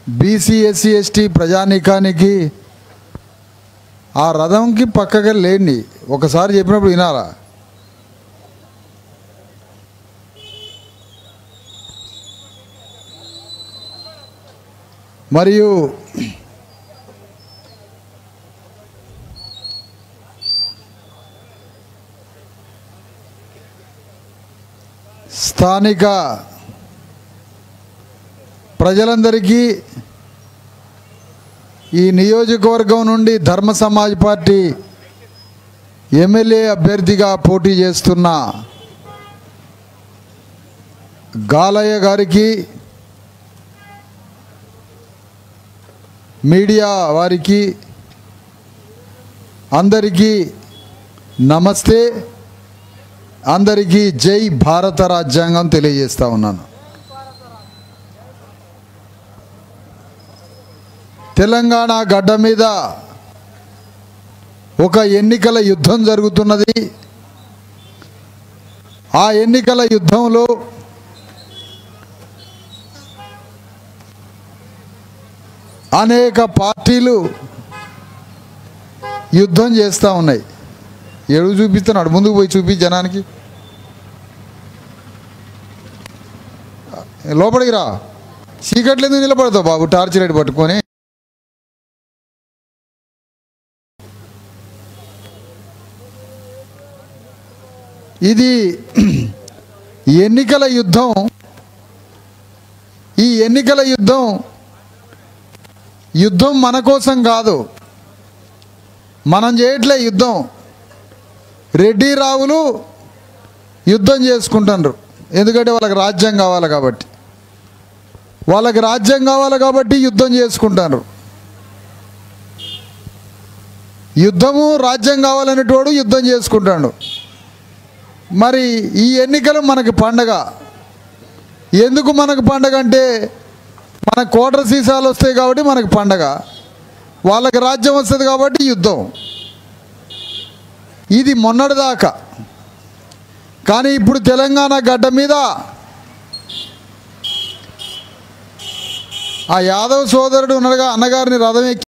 BC SC ST ప్రజానీకానికి ఆ రథంకి పక్కగా లేండి ఒకసారి చెప్పినప్పుడు వినాలా మరియు స్థానిక ప్రజలందరికీ ఈ నియోజకవర్గం నుండి ధర్మ సమాజ్ పార్టీ ఎమ్మెల్యే అభ్యర్థిగా పోటీ చేస్తున్న గాలయ్య గారికి మీడియా వారికి అందరికీ నమస్తే అందరికీ జై భారత రాజ్యాంగం తెలియజేస్తా ఉన్నాను తెలంగాణ గడ్డ మీద ఒక ఎన్నికల యుద్ధం జరుగుతున్నది ఆ ఎన్నికల యుద్ధంలో అనేక పార్టీలు యుద్ధం చేస్తూ ఉన్నాయి ఎడుగు చూపిస్తున్నాడు ముందుకు పోయి చూపి జనానికి లోపలికి రా చీకట్లు ఎందుకు నిలబడతావు బాబు టార్చ్ లైట్ పట్టుకొని ఇది ఎన్నికల యుద్ధం ఈ ఎన్నికల యుద్ధం యుద్ధం మన కోసం కాదు మనం చేయట్లే యుద్ధం రెడ్డి రావులు యుద్ధం చేసుకుంటున్నారు ఎందుకంటే వాళ్ళకి రాజ్యం కావాలి కాబట్టి వాళ్ళకి రాజ్యం కావాలి కాబట్టి యుద్ధం చేసుకుంటారు యుద్ధము రాజ్యం కావాలనేటోడు యుద్ధం చేసుకుంటాడు మరి ఈ ఎన్నికలు మనకి పండగ ఎందుకు మనకు పండగ అంటే మన కోటర్ సీసాలు వస్తాయి కాబట్టి మనకు పండగ వాళ్ళకి రాజ్యం వస్తుంది కాబట్టి యుద్ధం ఇది మొన్నటిదాకా కానీ ఇప్పుడు తెలంగాణ గడ్డ మీద ఆ యాదవ్ సోదరుడు ఉన్నాడుగా అన్నగారిని రథం ఎక్కి